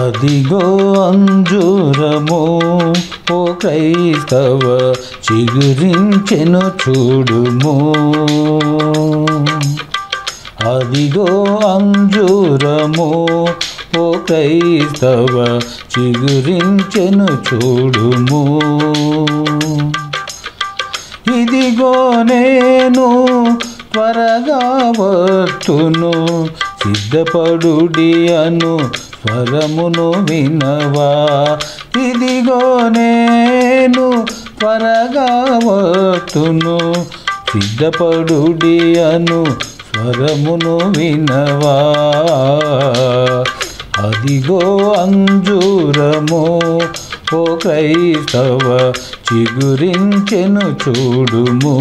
అదిగో అంజూరము ఓ క్రైస్తవ చిగురించెను చూడుము అదిగో అంజూరము ఓ క్రైస్తవ చిగురించెను చూడుము ఇదిగో నేను త్వరగా వస్తును సిద్ధపడుడి అను స్వరమును వినవా ఇదిగో నేను త్వరగా వస్తును సిద్ధపడుడి అను స్వరమును వినవా అదిగో అంజూరము ఓ క్రైస్తవ చిగురించెను చూడుము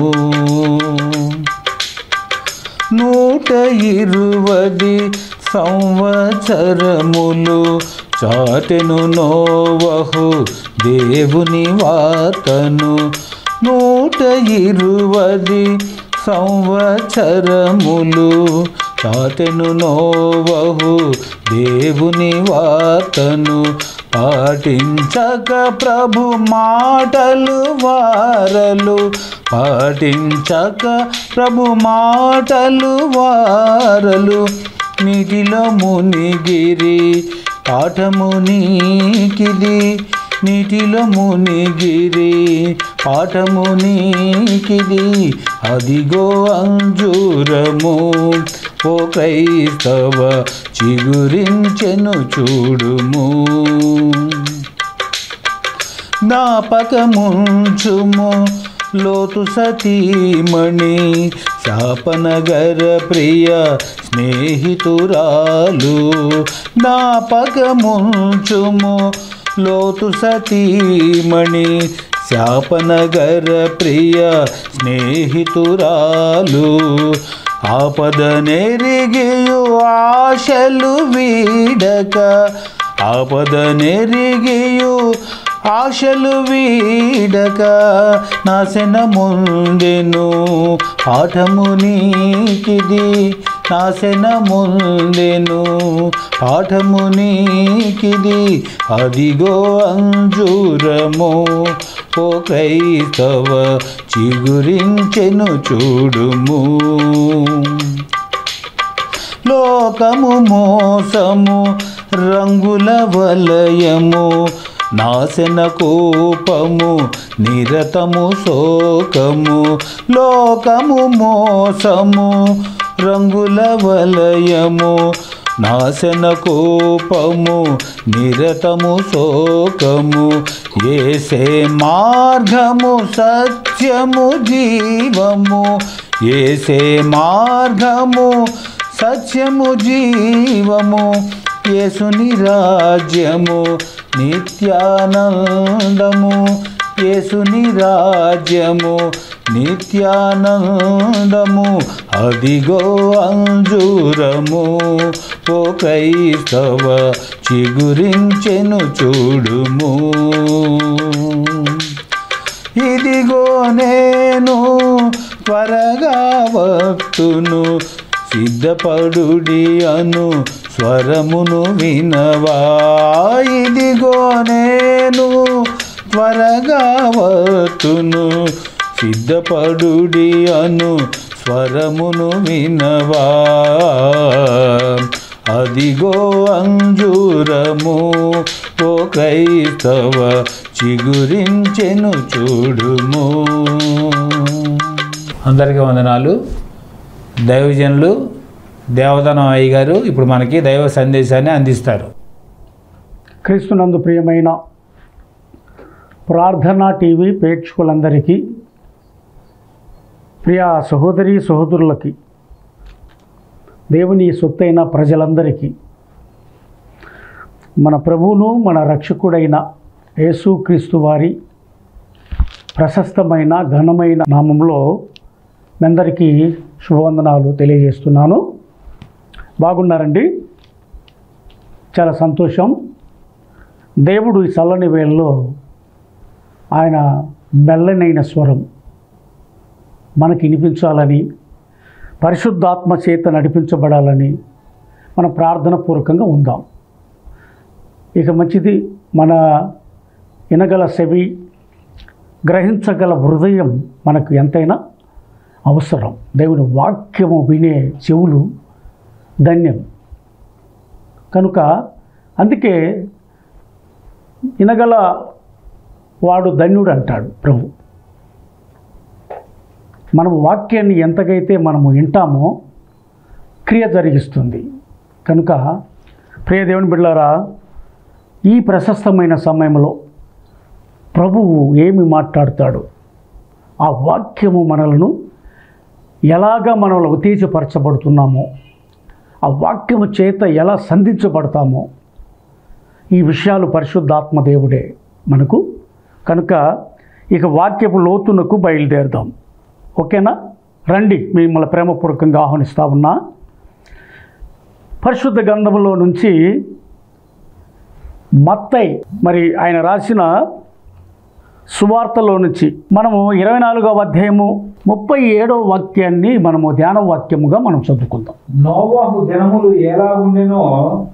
నూట ఇరువది సంవత్సరములు చాటెను నోవహు దేవుని వార్తను నూట ఇరువది సంవత్సరములు చాటెను నోవహు దేవుని వార్తను పాటించక ప్రభు మాటలు వారలు పాటించక ప్రభు మాటలు వారలు నీటిలో మునిగిరి పాఠము నీకిది నీటిలో మునిగిరి పాఠము నీకిది అదిగో అంజూరము ఓ క్రైస్తవ చిగురించెను చూడుము జ్ఞాపకముంచుము లోతు సతీమణి శాపనగర ప్రియ స్నేహితురాలు జ్ఞాపకముంచుము లోతు సతీమణి శాపనగర ప్రియ స్నేహితురాలు ఆపద నెరిగియు ఆశలు వీడక ఆపద నెరిగియు ఆశలు వీడక నాశన ముందెను పాఠము నీకిది నాశన ముందెను పాఠము నీకిది అదిగో అంజూరము ఓ క్రైస్తవ చిగురించెను చూడుము లోకము మోసము రంగుల వలయము నాశన కోపము నిరతము శోకము లోకము మోసము రంగుల వలయము నాశన కోపము నిరతము శోకము ఏసే మార్గము సత్యము జీవము ఏసే మార్గము సత్యము జీవము యేసుని రాజ్యము నిత్యానందము యేసుని రాజ్యము నిత్యానందము అదిగో అంజూరము ఓ క్రైస్తవ చిగురించెను చూడుము ఇదిగో నేను త్వరగా వస్తును సిద్ధపడుడి అను స్వరమును వినవా ఇదిగో నేను త్వరగా వస్తును సిద్ధపడుడి అను స్వరమును వినవా అదిగో అంజూరము ఓ క్రైస్తవ చిగురించెను చూడుము అందరికీ వందనాలు దైవజనులు దేవదనం అయ్య గారు ఇప్పుడు మనకి దైవ సందేశాన్ని అందిస్తారు క్రీస్తునందు ప్రియమైన ప్రార్థనా టీవీ ప్రేక్షకులందరికీ ప్రియ సహోదరి సహోదరులకి దేవుని సొత్తైన ప్రజలందరికీ మన ప్రభువును మన రక్షకుడైన యేసుక్రీస్తు వారి ప్రశస్తమైన ఘనమైన నామంలో మీ అందరికీ శుభవందనాలు తెలియజేస్తున్నాను బాగున్నారండి చాలా సంతోషం దేవుడు ఈ చల్లని వేళలో ఆయన మెల్లనైన స్వరం మనకి వినిపించాలని పరిశుద్ధాత్మ చేత నడిపించబడాలని మన ప్రార్థన పూర్వకంగా ఉందాం ఇక మంచిది మన వినగల చెవి గ్రహించగల హృదయం మనకు ఎంతైనా అవసరం దేవుని వాక్యము వినే చెవులు ధన్యం కనుక అందుకే వినగల వాడు ధన్యుడు అంటాడు ప్రభు మనం వాక్యాన్ని ఎంతకైతే మనము వింటామో క్రియ జరిగిస్తుంది కనుక ప్రియ దేవుని బిడ్డారా ఈ ప్రశస్తమైన సమయంలో ప్రభువు ఏమి మాట్లాడతాడు ఆ వాక్యము మనలను ఎలాగ మనలో ఉత్తేజపరచబడుతున్నామో ఆ వాక్యము చేత ఎలా సంధించబడతామో ఈ విషయాలు పరిశుద్ధాత్మ దేవుడే మనకు కనుక ఇక వాక్యపు లోతునకు బయలుదేరుదాం ఓకేనా రండి మిమ్మల్ని ప్రేమపూర్వకంగా ఆహ్వానిస్తా ఉన్నా పరిశుద్ధ గంధంలో నుంచి మత్తై మరి ఆయన రాసిన సువార్తలో నుంచి మనము ఇరవై నాలుగవ అధ్యాయము ముప్పై ఏడవ వాక్యాన్ని మనము ధ్యాన వాక్యముగా మనం చదువుకుందాం నోవాహు దినములు ఎలా ఉండెనో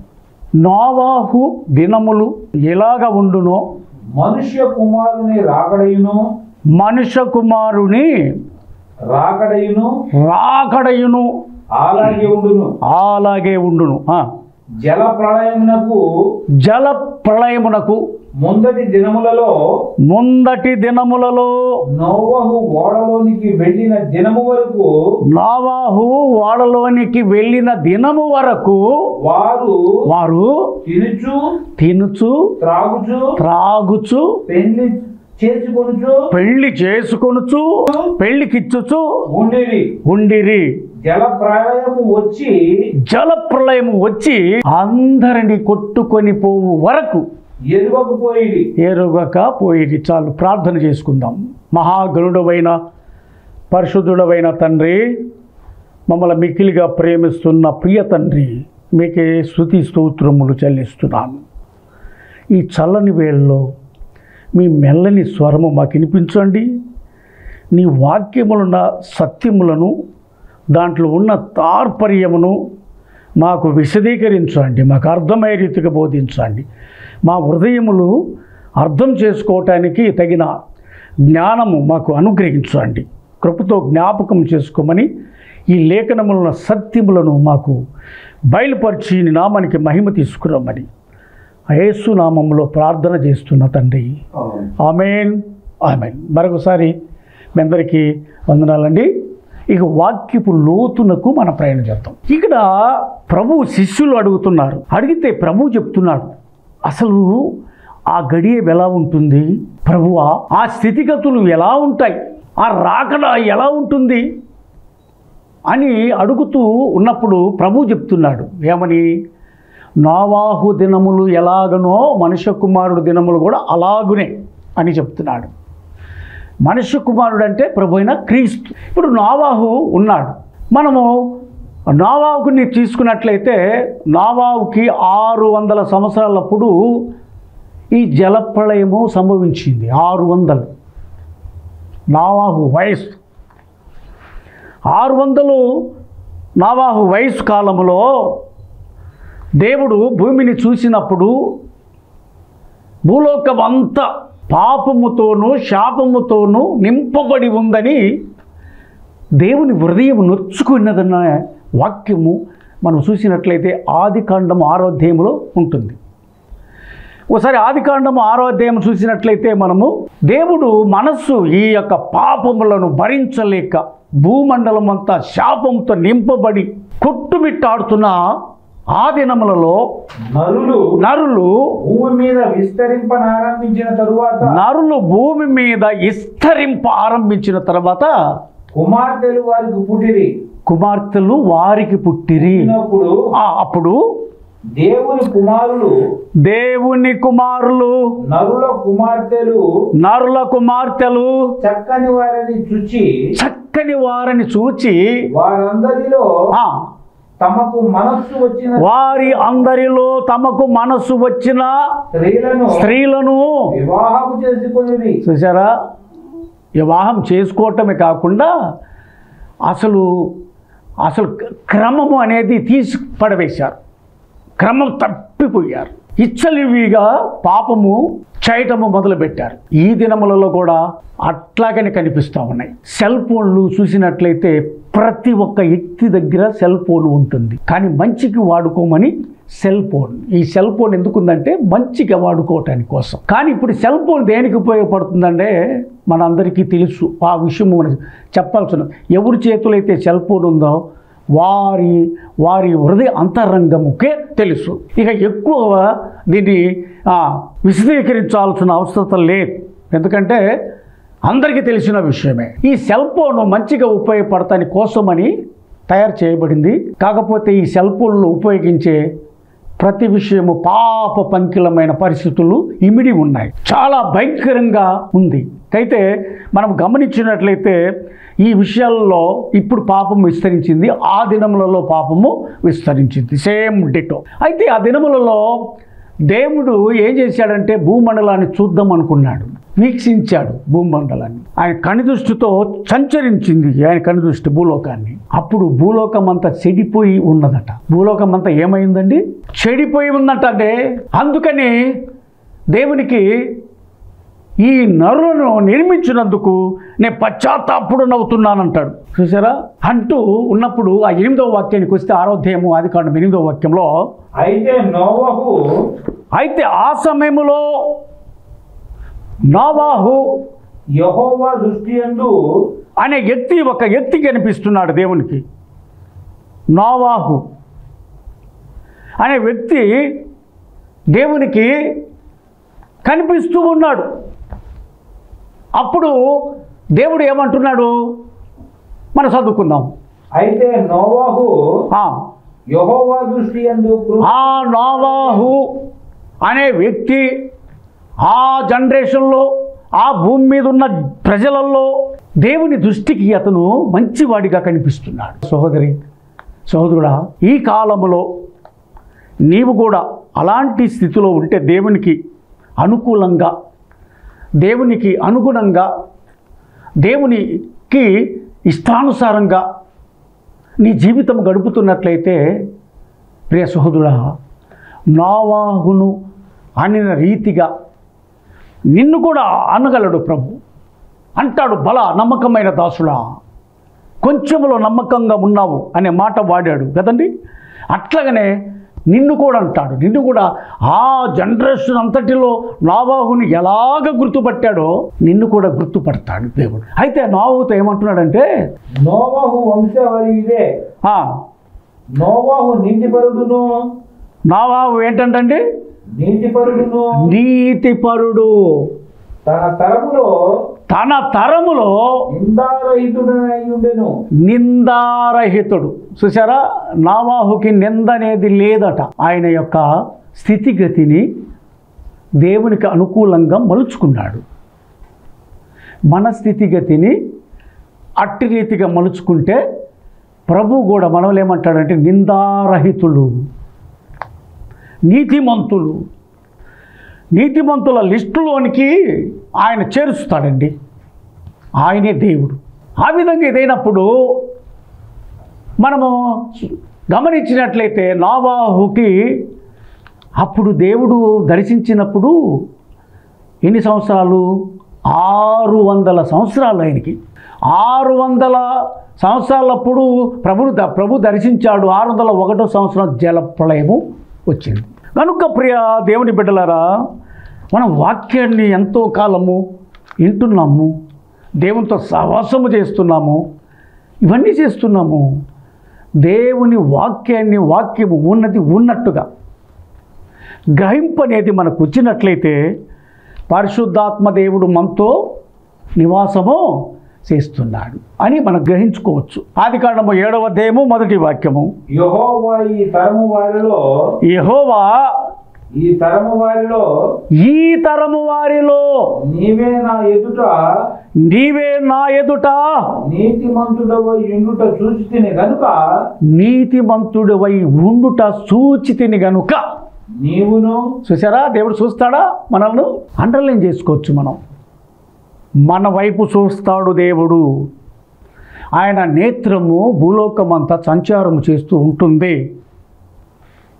నోవాహు దినములు ఎలాగ ఉండునో మనుష్య కుమారుని రాకడయును మనుష్య కుమారుని రాకడయును రాకడయును అలాగే ఉండును అలాగే ఉండును ఆ. జల ప్రళయమునకు జల ప్రళయమునకు ముందటి దినములలో ముందటి దినములలో నోవహు ఓడలోనికి వెళ్ళిన దినము వరకు నావాహు వాడలోనికి వెళ్ళిన దినము వరకు వారు వారు తినుచు తినుచు త్రాగుచు త్రాగుచు పెళ్లి చేసుకొనుచు పెళ్లి చేసుకొనుచు పెళ్లికిచ్చుచు ఉండిరి ఉండిరి జల ప్రళయము వచ్చి జల ప్రళయం వచ్చి అందరిని కొట్టుకొని పోవు వరకు ఎరుగకపోయి ఏరుగక పోయి చాలు ప్రార్థన చేసుకుందాం మహాగణుడవైన పరిశుద్ధుడవైన తండ్రి మమ్మల్ని మిక్కిలిగా ప్రేమిస్తున్న ప్రియ తండ్రి మీకే స్థుతి స్తోత్రములు చెల్లిస్తున్నాను ఈ చల్లని వేళలో మీ మెల్లని స్వరము మాకు వినిపించండి నీ వాక్యములున్న సత్యములను దాంట్లో ఉన్న తార్పర్యమును మాకు విశదీకరించండి మాకు అర్థమయ్యే రీతిగా బోధించండి మా హృదయములు అర్థం చేసుకోవటానికి తగిన జ్ఞానము మాకు అనుగ్రహించండి కృపతో జ్ఞాపకం చేసుకోమని ఈ లేఖనములను సత్యములను మాకు బయలుపరిచి నీ నామానికి మహిమ తీసుకురమ్మని యేసు నామంలో ప్రార్థన చేస్తున్న తండ్రి ఆమెన్ ఆమెన్ మరొకసారి మీ అందరికీ వందనాలండి ఇక వాక్యపు లోతునకు మన ప్రయాణం చేద్దాం ఇక్కడ ప్రభు శిష్యులు అడుగుతున్నారు అడిగితే ప్రభు చెప్తున్నాడు అసలు ఆ గడియ ఎలా ఉంటుంది ప్రభువా ఆ స్థితిగతులు ఎలా ఉంటాయి ఆ రాకడ ఎలా ఉంటుంది అని అడుగుతూ ఉన్నప్పుడు ప్రభు చెప్తున్నాడు ఏమని నావాహు దినములు ఎలాగనో మనుష్య కుమారుడు దినములు కూడా అలాగునే అని చెప్తున్నాడు మనుష్య కుమారుడు అంటే ప్రభు అయిన క్రీస్తు ఇప్పుడు నావాహు ఉన్నాడు మనము నావాహుని తీసుకున్నట్లయితే నావాహుకి ఆరు వందల సంవత్సరాలప్పుడు ఈ జలప్రళయము సంభవించింది ఆరు వందలు నావాహు వయస్సు ఆరు వందలు నావాహు వయసు కాలంలో దేవుడు భూమిని చూసినప్పుడు భూలోకం అంతా పాపముతోనూ శాపముతోనూ నింపబడి ఉందని దేవుని హృదయం నొచ్చుకున్నదన్న వాక్యము మనం చూసినట్లయితే ఆది కాండము ఆరోధ్యములో ఉంటుంది ఒకసారి ఆది కాండము ఆరోధ్యాయం చూసినట్లయితే మనము దేవుడు మనస్సు ఈ యొక్క పాపములను భరించలేక భూమండలం అంతా శాపంతో నింపబడి కొట్టుమిట్టాడుతున్న ఆ దినములలో నరులు నరులు భూమి మీద విస్తరింపనారంభించిన తరువాత నరులు భూమి మీద విస్తరింప ఆరంభించిన తర్వాత కుమార్తెలు వారికి పుట్టిరి కుమార్తెలు వారికి పుట్టిరి పుట్టినప్పుడు ఆ, అప్పుడు దేవుని కుమారులు దేవుని కుమారులు నరుల కుమార్తెలు నరుల కుమార్తెలు చక్కని వారిని చుచి చక్కని వారిని చూచి వారందరిలో ఆ, తమకు మనస్సు వచ్చిన వారి అందరిలో తమకు మనసు వచ్చిన స్త్రీలను స్త్రీలను వివాహము చేసుకునేది చూసారా వివాహం చేసుకోవటమే కాకుండా అసలు అసలు క్రమము అనేది తీసి పడవేశారు క్రమం తప్పిపోయారు ఇచ్చలివిగా పాపము చేయటము మొదలుపెట్టారు ఈ దినములలో కూడా అట్లాగనే కనిపిస్తూ ఉన్నాయి సెల్ ఫోన్లు చూసినట్లయితే ప్రతి ఒక్క వ్యక్తి దగ్గర సెల్ ఫోన్ ఉంటుంది కానీ మంచికి వాడుకోమని సెల్ ఫోన్ ఈ సెల్ ఫోన్ ఎందుకుందంటే మంచిగా వాడుకోవటానికి కోసం కానీ ఇప్పుడు సెల్ ఫోన్ దేనికి ఉపయోగపడుతుందంటే మనందరికీ తెలుసు ఆ విషయం మనం చెప్పాల్సిన ఎవరి చేతిలో అయితే సెల్ ఫోన్ ఉందో వారి వారి హృదయ అంతరంగముకే తెలుసు ఇక ఎక్కువ దీన్ని ఆ, విశదీకరించాల్సిన అవసరం లేదు ఎందుకంటే అందరికీ తెలిసిన విషయమే ఈ సెల్ ఫోన్ మంచిగా ఉపయోగపడతాని కోసమని తయారు చేయబడింది కాకపోతే ఈ సెల్ ఫోన్లు ఉపయోగించే ప్రతి విషయము పాప పంకిలమైన పరిస్థితులు ఇమిడి ఉన్నాయి చాలా భయంకరంగా ఉంది అయితే మనం గమనించినట్లయితే ఈ విషయాల్లో ఇప్పుడు పాపం విస్తరించింది ఆ దినములలో పాపము విస్తరించింది సేమ్ డిటో అయితే ఆ దినములలో దేవుడు ఏం చేశాడంటే భూమండలాన్ని చూద్దాం అనుకున్నాడు వీక్షించాడు భూమండలాన్ని ఆయన కనుదృష్టితో సంచరించింది ఆయన కనుదృష్టి భూలోకాన్ని అప్పుడు భూలోకం అంతా చెడిపోయి ఉన్నదట భూలోకం అంతా ఏమైందండి చెడిపోయి ఉందట అంటే అందుకని దేవునికి ఈ నరులను నిర్మించినందుకు నేను పశ్చాత్తాపుడు నవ్వుతున్నానంటాడు చూసారా అంటూ ఉన్నప్పుడు ఆ ఎనిమిదవ వాక్యానికి వస్తే ఆరోధ్యము ఆది కాండం ఎనిమిదవ వాక్యంలో అయితే నోవహు అయితే ఆ సమయంలో నోవాహు యహోవా దృష్టి యందు అనే వ్యక్తి ఒక వ్యక్తి కనిపిస్తున్నాడు దేవునికి నోవాహు అనే వ్యక్తి దేవునికి కనిపిస్తూ ఉన్నాడు అప్పుడు దేవుడు ఏమంటున్నాడు మనం చదువుకుందాం అయితే నోవహు ఆ, యహోవా దృష్టి యందు కృ- ఆ నోవాహు అనే వ్యక్తి ఆ జనరేషన్లో ఆ భూమి మీద ఉన్న ప్రజలలో దేవుని దృష్టికి అతను మంచివాడిగా కనిపిస్తున్నాడు సహోదరి సహోదరుడా ఈ కాలములో నీవు కూడా అలాంటి స్థితిలో ఉంటే దేవునికి అనుకూలంగా దేవునికి అనుగుణంగా దేవునికి ఇష్టానుసారంగా నీ జీవితం గడుపుతున్నట్లయితే ప్రియ సహోదరుడా నావాహును అనిన రీతిగా నిన్ను కూడా అనగలడు ప్రభు అంటాడు బల నమ్మకమైన దాసుడా కొంచెంలో నమ్మకంగా ఉన్నావు అనే మాట వాడాడు కదండి అట్లాగనే నిన్ను కూడా అంటాడు నిన్ను కూడా ఆ జనరేషన్ అంతటిలో నావాహుని ఎలాగ గుర్తుపట్టాడో నిన్ను కూడా గుర్తుపడతాడు దేవుడు అయితే నావుతో ఏమంటున్నాడంటే నోవహు వంశావళి ఇదే ఆ, నోవహు నీతిపరుడును నావాహు ఏంటంటే నీతిపరుడును నీతిపరుడు తన తరములో తన తరములో నిందారహితుడనై ఉండెను నిందారహితుడు చూసారా నావాహుకి నింద అనేది లేదట ఆయన యొక్క స్థితిగతిని దేవునికి అనుకూలంగా మలుచుకున్నాడు మన స్థితిగతిని అట్టి రీతిగా మలుచుకుంటే ప్రభు కూడా మనలో ఏమంటాడంటే నిందారహితులు నీతిమంతులు నీతిమంతుల లిస్టులోనికి ఆయన చేరుస్తాడండి ఆయనే దేవుడు ఆ విధంగా ఇదైనప్పుడు మనము గమనించినట్లయితే నావాహుకి అప్పుడు దేవుడు దర్శించినప్పుడు ఎన్ని సంవత్సరాలు ఆరు వందల సంవత్సరాలు ఆయనకి ఆరు వందల సంవత్సరాలప్పుడు ప్రభుడు ద- ప్రభు దర్శించాడు ఆరు వందల ఒకటో సంవత్సరం జల ప్రళయము వచ్చింది కనుక ప్రియ దేవుని బిడ్డలారా మనం వాక్యాన్ని ఎంతో కాలము వింటున్నాము దేవునితో సహవాసము చేస్తున్నాము ఇవన్నీ చేస్తున్నాము దేవుని వాక్యాన్ని వాక్యము ఉన్నది ఉన్నట్టుగా గ్రహింపు అనేది మనకు వచ్చినట్లయితే పరిశుద్ధాత్మ దేవుడు మనతో నివాసము చేస్తున్నాడు అని మనం గ్రహించుకోవచ్చు ఆది కాండము ఏడవ అధ్యాయము మొదటి వాక్యము యహోవా ఈ తరము వారిలో యెహోవా ఈ తరము వారిలో ఈ తరము వారిలో నీవే నా ఎదుట నీవే నా ఎదుట నీతిమంతుడవై ఎండుట చూసి తిని గనుక నీతిమంతుడివై ఉండుట సూచితిని గనుక నీవును చూసారా దేవుడు చూస్తాడా మనల్ని అండర్లైన్ చేసుకోవచ్చు మనం మన వైపు చూస్తాడు దేవుడు ఆయన నేత్రము భూలోకమంతా సంచారం చేస్తూ ఉంటుంది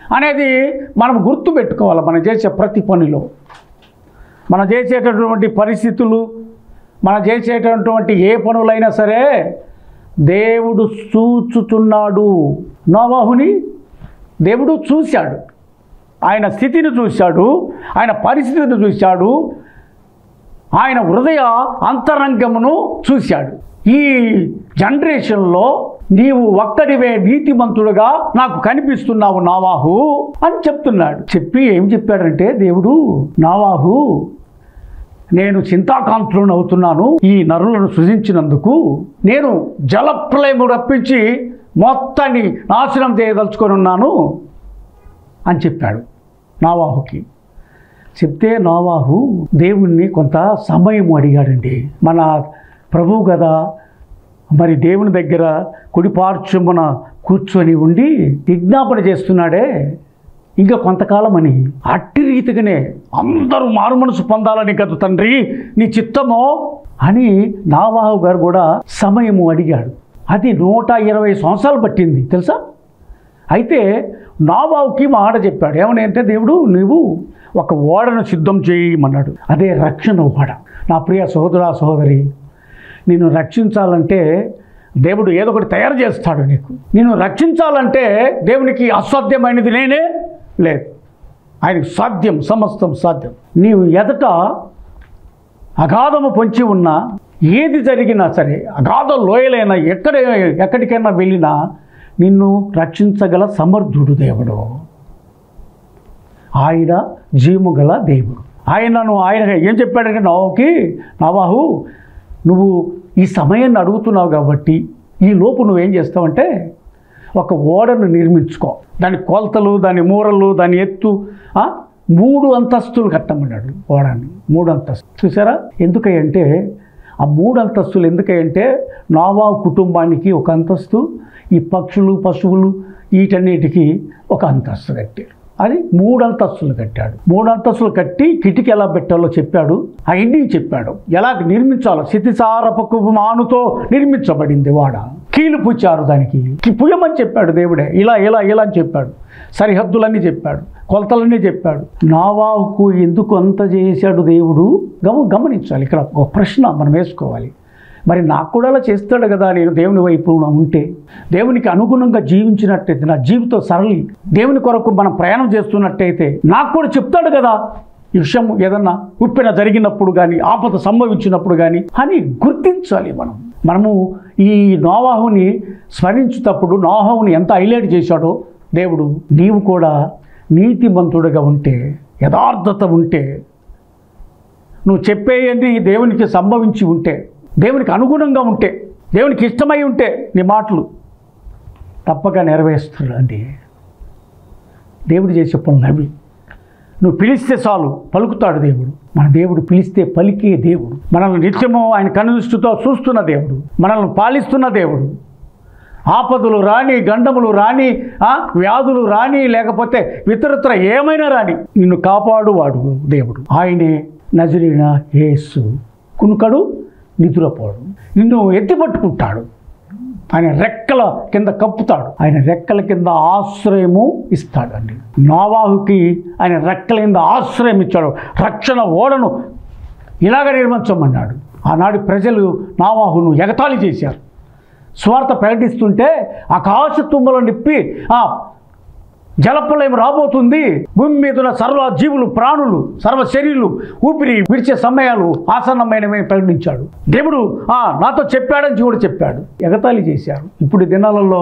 అనేది మనం గుర్తు పెట్టుకోవాలి మనం చేసే ప్రతి పనిలో మనం చేసేటటువంటి పరిస్థితులు మనం చేసేటటువంటి ఏ పనులైనా సరే దేవుడు చూచుతున్నాడు నోవాహుని దేవుడు చూశాడు ఆయన స్థితిని చూశాడు ఆయన పరిస్థితిని చూశాడు ఆయన హృదయ అంతరంగమును చూశాడు ఈ జనరేషన్లో నీవు ఒక్కడివే నీతిమంతుడుగా నాకు కనిపిస్తున్నావు నావాహు అని చెప్తున్నాడు చెప్పి ఏం చెప్పాడంటే దేవుడు నావాహు నేను చింతాకాంతులను అవుతున్నాను ఈ నరులను సృజించినందుకు నేను జలప్రలయము రప్పించి మొత్తాన్ని నాశనం చేయదలుచుకొని ఉన్నాను అని చెప్పాడు నావాహుకి చెప్తే నావాహు దేవుణ్ణి కొంత సమయం అడిగాడండి మన ప్రభువు కదా మరి దేవుని దగ్గర కుడిపార్చుమున కూర్చొని ఉండి విజ్ఞాపన చేస్తున్నాడే ఇంకా కొంతకాలం అని అట్టి రీతిగానే అందరూ మారు మనసు పొందాలని కదా తండ్రి నీ చిత్తమో అని నావాహు గారు కూడా సమయము అడిగాడు అది నూట ఇరవై సంవత్సరాలు పట్టింది తెలుసా అయితే నాబావుకి మాట చెప్పాడు ఏమని అంటే దేవుడు నువ్వు ఒక ఓడను సిద్ధం చేయమన్నాడు అదే రక్షణ ఓడ నా ప్రియ సహోదరా సహోదరి నిన్ను రక్షించాలంటే దేవుడు ఏదో ఒకటి తయారు చేస్తాడు నీకు నిన్ను రక్షించాలంటే దేవునికి అసాధ్యమైనది నేనే లేదు ఆయనకు సాధ్యం సమస్తం సాధ్యం నీవు ఎదట అగాధము పొంచి ఉన్నా ఏది జరిగినా సరే అగాధ లోయలైనా ఎక్కడ ఎక్కడికైనా వెళ్ళినా నిన్ను రక్షించగల సమర్థుడు దేవుడు ఆయన జీవము గల దేవుడు ఆయనను ఆయన ఏం చెప్పాడంటే నవాకి నవాహు నువ్వు ఈ సమయాన్ని అడుగుతున్నావు కాబట్టి ఈ లోపు నువ్వేం చేస్తావంటే ఒక ఓడను నిర్మించుకో దాని కొలతలు దాని మూరలు దాని ఎత్తు ఆ, మూడు అంతస్తులు కట్టమన్నాడు ఓడని మూడు అంతస్తు చూసారా ఎందుకంటే ఆ మూడు అంతస్తులు ఎందుకంటే నావా కుటుంబానికి ఒక అంతస్తు ఈ పక్షులు పశువులు వీటన్నిటికీ ఒక అంతస్తు కట్టాడు అది మూడు అంతస్తులు కట్టాడు మూడు అంతస్తులు కట్టి కిటికీ ఎలా పెట్టాలో చెప్పాడు అవన్నీ చెప్పాడు ఎలా నిర్మించాలో శితిసారపకు మానుతో నిర్మించబడింది వాడ కీలు పుచ్చారు దానికి కి- పుయ్యమని చెప్పాడు దేవుడే ఇలా ఇలా ఇలా అని చెప్పాడు సరిహద్దులన్నీ చెప్పాడు కొలతలన్నీ చెప్పాడు నావాకు ఎందుకు అంత చేశాడు దేవుడు గమ గమనించాలి ఇక్కడ ఒక ప్రశ్న మనం వేసుకోవాలి మరి నాకు కూడా అలా చేస్తాడు కదా నేను దేవుని వైపు ఉంటే దేవునికి అనుగుణంగా జీవించినట్టయితే నా జీవితం సరళి దేవుని కొరకు మనం ప్రయాణం చేస్తున్నట్టయితే నాకు కూడా చెప్తాడు కదా ఈ విషయం ఏదన్నా ఉప్పెన జరిగినప్పుడు కానీ ఆపద సంభవించినప్పుడు కానీ అని గుర్తించాలి మనం మనము ఈ నోవాహుని స్మరించేటప్పుడు నోవాహుని ఎంత హైలైట్ చేశాడో దేవుడు నీవు కూడా నీతిమంతుడిగా ఉంటే యథార్థత ఉంటే నువ్వు చెప్పేయండి దేవునికి సంభవించి ఉంటే దేవునికి అనుగుణంగా ఉంటే దేవునికి ఇష్టమై ఉంటే నీ మాటలు తప్పక నెరవేరుస్తాడండి దేవుడు చేసే పనులు అవి నువ్వు పిలిస్తే చాలు పలుకుతాడు దేవుడు మన దేవుడు పిలిస్తే పలికే దేవుడు మనల్ని నిత్యము ఆయన కనుదృష్టితో చూస్తున్న దేవుడు మనల్ని పాలిస్తున్న దేవుడు ఆపదలు రాని గండములు రాని ఆ, వ్యాధులు రాని లేకపోతే ఇతరత్ర ఏమైనా రాని నిన్ను కాపాడువాడు దేవుడు ఆయనే నజరీన యేసు కునుకడు నిద్రపోడు నిన్ను ఎత్తిపట్టుకుంటాడు ఆయన రెక్కల కింద కప్పుతాడు ఆయన రెక్కల కింద ఆశ్రయము ఇస్తాడు అండి నావాహుకి ఆయన రెక్కల కింద ఆశ్రయం ఇచ్చాడు రక్షణ ఓడను ఇలాగ నిర్మించమన్నాడు ఆనాడు ప్రజలు నావాహును ఎగతాళి చేశారు స్వార్థ ప్రకటిస్తుంటే ఆకాశ తుమ్మలు నిప్పి ఆ జలప్రలయం రాబోతుంది భూమి మీద ఉన్న సర్వ జీవులు ప్రాణులు సర్వ శరీరులు ఊపిరి విడిచే సమయాలు ఆసన్నమైనవి ప్రకటించాడు దేవుడు ఆ నాతో చెప్పాడని దేవుడు చెప్పాడు ఎగతాళి చేశారు ఇప్పుడు ఈ దినాలలో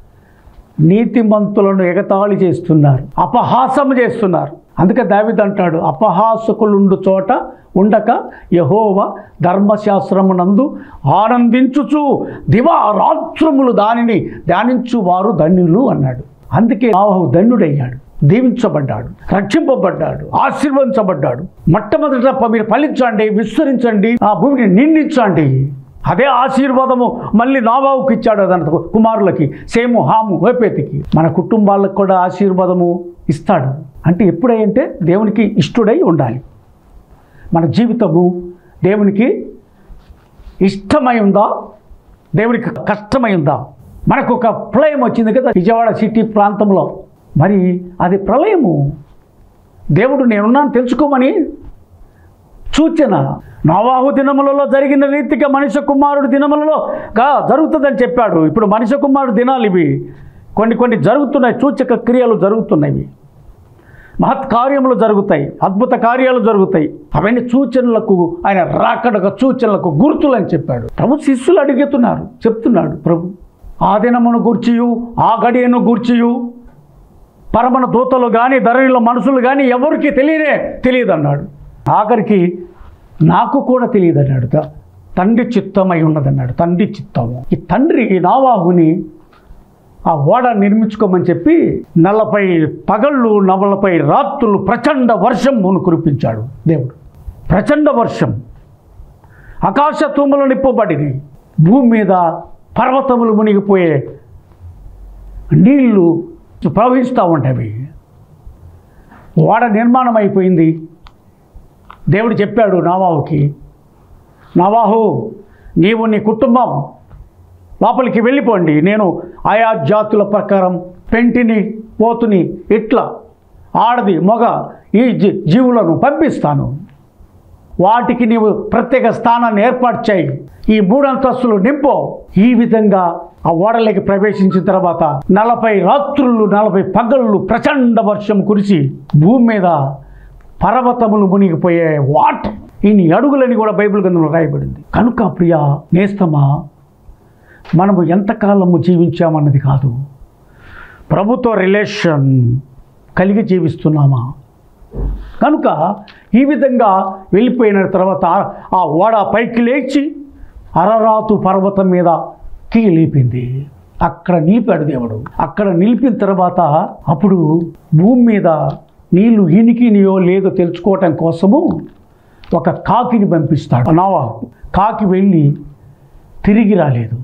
నీతిమంతులను ఎగతాళి చేస్తున్నారు అపహాసం చేస్తున్నారు అందుకే దావిద్ అంటాడు అపహాసకులుండు చోట ఉండక యహోవ ధర్మశాస్త్రమునందు ఆనందించుచు దివా రాత్రములు దానిని ధ్యానించు వారు ధన్యులు అన్నాడు అందుకే నాహు ధన్యుడయ్యాడు దీవించబడ్డాడు రక్షింపబడ్డాడు ఆశీర్వదించబడ్డాడు మొట్టమొదట ప- మీరు ఫలించండి విస్తరించండి ఆ భూమిని నిండించండి అదే ఆశీర్వాదము మళ్ళీ నాబావుకి ఇచ్చాడు అదంత కుమారులకి సేము హాము వేపేతికి మన కుటుంబాలకు కూడా ఆశీర్వాదము ఇస్తాడు అంటే ఎప్పుడంటే దేవునికి ఇష్టడై ఉండాలి మన జీవితము దేవునికి ఇష్టమై ఉందా దేవునికి కష్టమై ఉందా మనకు ఒక ప్రళయం వచ్చింది కదా విజయవాడ సిటీ ప్రాంతంలో మరి అది ప్రళయము దేవుడు నేనున్నాను తెలుసుకోమని సూచన నవాహు దినములలో జరిగిన రీతిగా మనిషి కుమారుడు దినములలో గా జరుగుతుందని చెప్పాడు ఇప్పుడు మనిషి కుమారుడు దినాలు ఇవి కొన్ని కొన్ని జరుగుతున్నాయి సూచక క్రియలు జరుగుతున్నాయి మహత్ కార్యములు జరుగుతాయి అద్భుత కార్యాలు జరుగుతాయి అవన్నీ సూచనలకు ఆయన రాకడక సూచనలకు గుర్తులని చెప్పాడు ప్రభు శిష్యులు అడుగుతున్నారు చెప్తున్నాడు ప్రభు ఆ దినమును గూర్చియు ఆ గడియను గూర్చియు పరమన దూతలు కానీ ధరణిలో మనుషులు కానీ ఎవరికి తెలియనే తెలియదు అన్నాడు ఆఖరికి నాకు కూడా తెలియదు అన్నాడు త- తండ్రి చిత్తమై ఉన్నదన్నాడు తండ్రి చిత్తము ఈ తండ్రి నావాహుని ఆ ఓడ నిర్మించుకోమని చెప్పి నలభై పగళ్ళు నవలపై రాత్రులు ప్రచండ వర్షమును కురిపించాడు దేవుడు ప్రచండ వర్షం ఆకాశ తూములు నిప్పబడిని భూమి మీద పర్వతములు మునిగిపోయే నీళ్లు ప్రవహిస్తూ ఉంటాయి ఓడ నిర్మాణం అయిపోయింది దేవుడు చెప్పాడు నావాహుకి నావాహు నీవు నీ కుటుంబం లోపలికి వెళ్ళిపోండి నేను ఆయా జాతుల ప్రకారం పెంటిని పోతుని ఇట్లా ఆడది మగ ఈ జీ- జీవులను పంపిస్తాను వాటికి నీవు ప్రత్యేక స్థానాన్ని ఏర్పాటు చేయి ఈ మూడంతస్తులు నింపో ఈ విధంగా ఆ ఓడలోకి ప్రవేశించిన తర్వాత నలభై రాత్రులు నలభై పగళ్ళు ప్రచండ వర్షం కురిసి భూమి మీద పర్వతములు మునిగిపోయే వాటర్ ఇన్ని అడుగులని కూడా బైబిల్ గ్రంథంలో రాయబడింది కనుక ప్రియ నేస్తమా మనము ఎంతకాలము జీవించామన్నది కాదు ప్రభుత్వ రిలేషన్ కలిగి జీవిస్తున్నామా కనుక ఈ విధంగా వెళ్ళిపోయిన తర్వాత ఆ ఓడ పైకి లేచి అరరాతు పర్వతం మీద కీ లేపింది అక్కడ నిలిపాడు దేవుడు అక్కడ నిలిపిన తర్వాత అప్పుడు భూమి మీద నీళ్లు ఇనికినియో లేదో తెలుసుకోవటం కోసము ఒక కాకిని పంపిస్తాడు నావాహు కాకి వెళ్ళి తిరిగి రాలేదు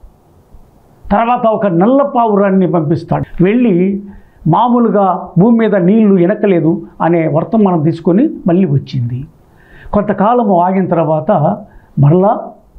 తర్వాత ఒక నల్ల పావురాన్ని పంపిస్తాడు వెళ్ళి మామూలుగా భూమి మీద నీళ్లు ఎనకలేదు అనే వర్తమానం తీసుకొని మళ్ళీ వచ్చింది కొంతకాలము ఆగిన తర్వాత మరలా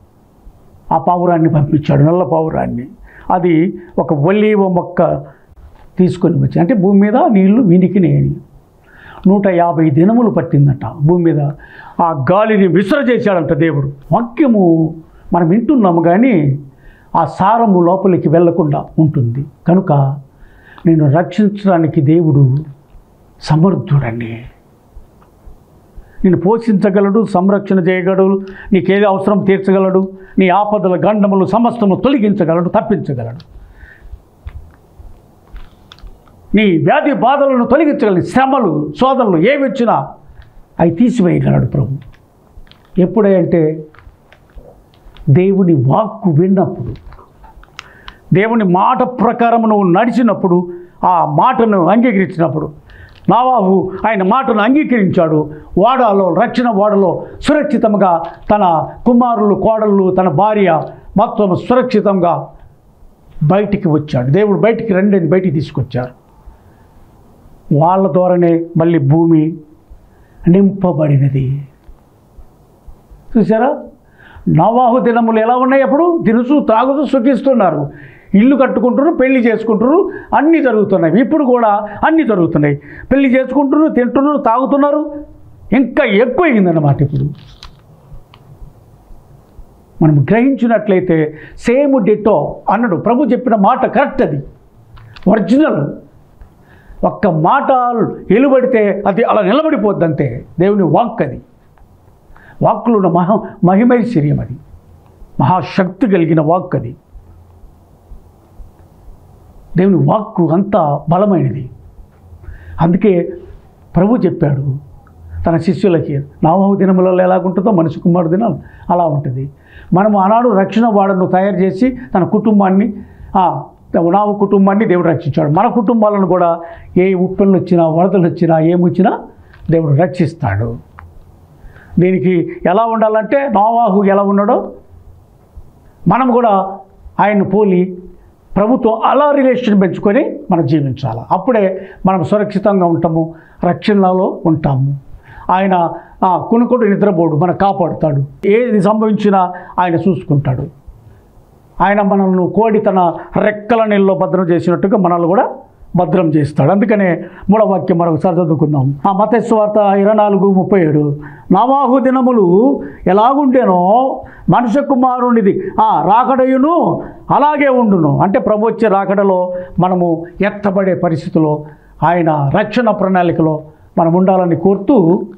ఆ పావురాన్ని పంపించాడు నల్ల పావురాన్ని అది ఒక ఒలీవ మొక్క తీసుకొని వచ్చి అంటే భూమి మీద నీళ్లు వినికినాయని నూట యాభై దినములు పట్టిందట భూమి మీద ఆ గాలిని విసరజేశాడంట దేవుడు వాక్యము మనం వింటున్నాము కానీ ఆ సారము లోపలికి వెళ్లకుండా ఉంటుంది కనుక నేను రక్షించడానికి దేవుడు సమర్థుడండి నేను పోషించగలడు సంరక్షణ చేయగలడు నీకేది అవసరం తీర్చగలడు నీ ఆపదల గండములు సమస్తము తొలగించగలడు తప్పించగలడు నీ వ్యాధి బాధలను తొలగించగలడు శ్రమలు శోధనలు ఏమి వచ్చినా అవి తీసివేయగలడు ప్రభు ఎప్పుడంటే దేవుని వాక్కు విన్నప్పుడు దేవుని మాట ప్రకారం నువ్వు నడిచినప్పుడు ఆ మాటను అంగీకరించినప్పుడు నావాహు ఆయన మాటను అంగీకరించాడు వాడలో రక్షణ వాడలో సురక్షితంగా తన కుమారులు కోడళ్ళు తన భార్య మొత్తం సురక్షితంగా బయటికి వచ్చాడు దేవుడు బయటికి రండి అని బయటికి తీసుకొచ్చారు వాళ్ళ ద్వారానే మళ్ళీ భూమి నింపబడినది చూసారా నవాహు దినములు ఎలా ఉన్నాయి అప్పుడు తినుసు తాగుతూ సుఖిస్తున్నారు ఇల్లు కట్టుకుంటున్నారు పెళ్లి చేసుకుంటున్నారు అన్నీ జరుగుతున్నాయి ఇప్పుడు కూడా అన్నీ జరుగుతున్నాయి పెళ్లి చేసుకుంటున్నారు తింటున్నారు తాగుతున్నారు ఇంకా ఎక్కువ అయిందన్నమాట ఇప్పుడు మనం గ్రహించినట్లయితే సేమ్ డిటో అన్నాడు ప్రభు చెప్పిన మాట కరెక్ట్ అది ఒరిజినల్ ఒక్క మాట ఎలుబడితే అది అలా నిలబడిపోద్ది అంతే దేవుని వాక్ అది వాక్కులో ఉన్న మహా మహిమైశ్వర్యం అది మహాశక్తి కలిగిన వాక్ అది దేవుని వాక్కు అంత బలమైనది అందుకే ప్రభు చెప్పాడు తన శిష్యులకి నామహు దినములలో ఎలాగుంటుందో మనిషి కుమారు దినాలు అలా ఉంటుంది మనము ఆనాడు రక్షణ వాడను తయారు చేసి తన కుటుంబాన్ని ఆ, నావు కుటుంబాన్ని దేవుడు రక్షించాడు మన కుటుంబాలను కూడా ఏ ఉప్పెళ్ళు వచ్చినా వరదలు వచ్చినా ఏమొచ్చినా దేవుడు రక్షిస్తాడు దీనికి ఎలా ఉండాలంటే నావాహు ఎలా ఉన్నాడో మనం కూడా ఆయన పోలి ప్రభుత్వం అలా రిలేషన్ పెంచుకొని మనం జీవించాలి అప్పుడే మనం సురక్షితంగా ఉంటాము రక్షణలో ఉంటాము ఆయన ఆ, కునుకుడు నిద్రపోడు మనకు కాపాడుతాడు ఏది సంభవించినా ఆయన చూసుకుంటాడు ఆయన మనల్ని కోడి తన రెక్కల నీళ్ళలో భద్రం చేసినట్టుగా మనల్ని కూడా భద్రం చేస్తాడు అందుకనే మూడవ వాక్యం మరొకసారి చదువుకుందాం ఆ మతస్వార్త ఇరవై నాలుగు ముప్పై ఏడు నావాహు దినములు ఎలాగుండేనో మనుష్య కుమారునిది ఆ రాకడయును అలాగే ఉండును అంటే ప్రభు వచ్చే రాకడలో మనము ఎత్తబడే పరిస్థితిలో ఆయన రక్షణ ప్రణాళికలో మనం ఉండాలని కోరుతూ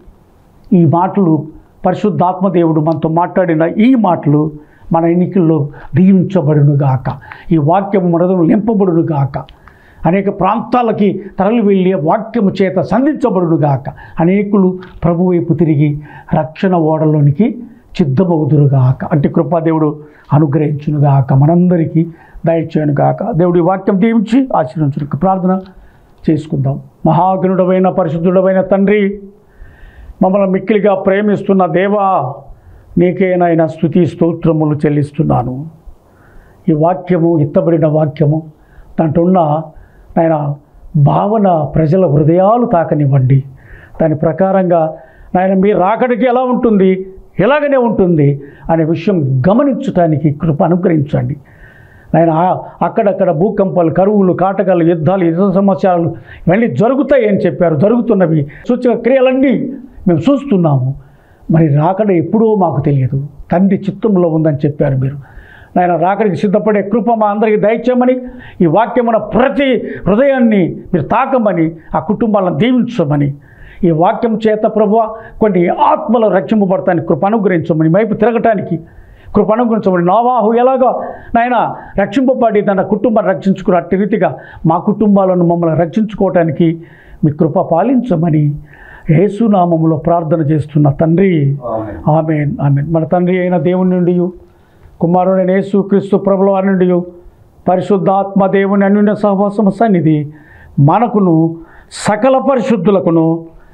ఈ మాటలు పరిశుద్ధాత్మదేవుడు మనతో మాట్లాడిన ఈ మాటలు మన ఎన్నికల్లో దీవించబడును గాక ఈ వాక్యం మనదు నింపబడును గాక అనేక ప్రాంతాలకి తరలి వెళ్ళి వాక్యము చేత సంధించబడును గాక అనేకులు ప్రభు వైపు తిరిగి రక్షణ ఓడలోనికి చిద్దమవుదురుగాక అంటే కృపాదేవుడు అనుగ్రహించునుగాక మనందరికీ దయచేయనుగాక దేవుడి వాక్యం దీవించి ఆశీర్వించును ప్రార్థన చేసుకుందాం మహాగణుడమైన పరిశుద్ధుడమైన తండ్రి మమ్మల్ని మిక్కిలిగా ప్రేమిస్తున్న దేవా నీకేనైనా స్థుతి స్తోత్రములు చెల్లిస్తున్నాను ఈ వాక్యము ఎత్తబడిన వాక్యము దాంట్లో ఉన్న ఆయన భావన ప్రజల హృదయాలు తాకనివ్వండి దాని ప్రకారంగా నాయన మీ రాకడికి ఎలా ఉంటుంది ఎలాగనే ఉంటుంది అనే విషయం గమనించడానికి కృప అనుగ్రహించండి ఆయన అక్కడక్కడ భూకంపాలు కరువులు కాటకాలు యుద్ధాలు యుద్ధ సమస్యలు ఇవన్నీ జరుగుతాయి అని చెప్పారు జరుగుతున్నవి సూచక క్రియలన్నీ మేము చూస్తున్నాము మరి రాకడ ఎప్పుడో మాకు తెలియదు తండ్రి చిత్తంలో ఉందని చెప్పారు మీరు నాయన రాకడికి సిద్ధపడే కృప మా అందరికీ దయచేయమని ఈ వాక్యమున ప్రతి హృదయాన్ని మీరు తాకమని ఆ కుటుంబాలను దీవించమని ఈ వాక్యం చేత ప్రభు కొన్ని ఆత్మలు రక్షింపబడటానికి కృప అనుగ్రహించమని వైపు తిరగటానికి కృప అనుగ్రహించమని నావాహు ఎలాగో నాయన రక్షింపబడి తన కుటుంబాన్ని రక్షించుకున్న అట్టి రీతిగా మా కుటుంబాలను మమ్మల్ని రక్షించుకోవటానికి మీ కృప పాలించమని యేసునామములో ప్రార్థన చేస్తున్న తండ్రి ఆమెన్ ఆమెన్ మన తండ్రి అయిన దేవుని నుండి కుమారుడైన యేసు క్రీస్తు ప్రభుల వారి నుండి పరిశుద్ధాత్మ దేవుని అన్యున్య సహవాసము సన్నిధి మనకును సకల పరిశుద్ధులకును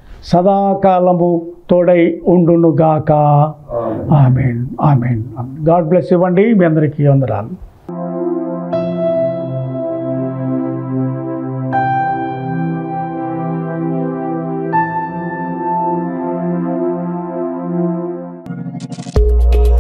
సదాకాలము తోడై ఉండునుగాక ఆమెన్ ఆమెన్ గాడ్ బ్లెస్ ఇవ్వండి మీ అందరికీ వందరాలు thank you